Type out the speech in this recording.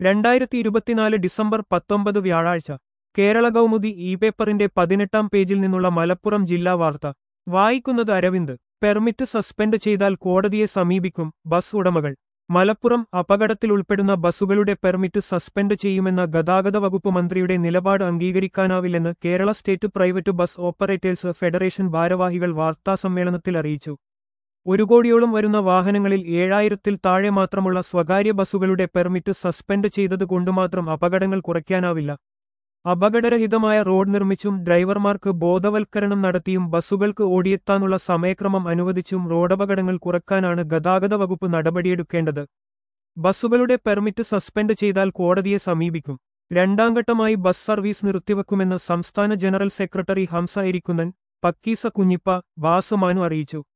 രണ്ടായിരത്തി ഇരുപത്തിനാല് ഡിസംബർ പത്തൊമ്പത് വ്യാഴാഴ്ച കേരള കൗമുദി ഇ പേപ്പറിന്റെ പതിനെട്ടാം പേജിൽ നിന്നുള്ള മലപ്പുറം ജില്ലാ വാർത്ത വായിക്കുന്നത് അരവിന്ദ് പെർമിറ്റ് സസ്പെൻഡ് ചെയ്താൽ കോടതിയെ സമീപിക്കും ബസ് ഉടമകൾ മലപ്പുറം അപകടത്തിൽ ഉൾപ്പെടുന്ന ബസ്സുകളുടെ പെർമിറ്റ് സസ്പെൻഡ് ചെയ്യുമെന്ന ഗതാഗത വകുപ്പ് മന്ത്രിയുടെ നിലപാട് അംഗീകരിക്കാനാവില്ലെന്ന് Kerala state private bus operators federation ഭാരവാഹികൾ വാർത്താസമ്മേളനത്തിൽ അറിയിച്ചു ഒരു കോടിയോളം വരുന്ന വാഹനങ്ങളിൽ ഏഴായിരത്തിൽ താഴെ മാത്രമുള്ള സ്വകാര്യ ബസ്സുകളുടെ പെർമിറ്റ് സസ്പെൻഡ് ചെയ്തത് കൊണ്ടുമാത്രം അപകടങ്ങൾ കുറയ്ക്കാനാവില്ല അപകടരഹിതമായ റോഡ് നിർമ്മിച്ചും ഡ്രൈവർമാർക്ക് ബോധവൽക്കരണം നടത്തിയും ബസ്സുകൾക്ക് ഓടിയെത്താനുള്ള സമയക്രമം അനുവദിച്ചും റോഡപകടങ്ങൾ കുറക്കാനാണ് ഗതാഗത വകുപ്പ് നടപടിയെടുക്കേണ്ടത് ബസ്സുകളുടെ പെർമിറ്റ് സസ്പെൻഡ് ചെയ്താൽ കോടതിയെ സമീപിക്കും രണ്ടാംഘട്ടമായി ബസ് സർവീസ് നിർത്തിവെക്കുമെന്ന് സംസ്ഥാന ജനറൽ സെക്രട്ടറി ഹംസ എരിക്കുന്നൻ പക്കീസ കുഞ്ഞിപ്പ വാസുമാനു അറിയിച്ചു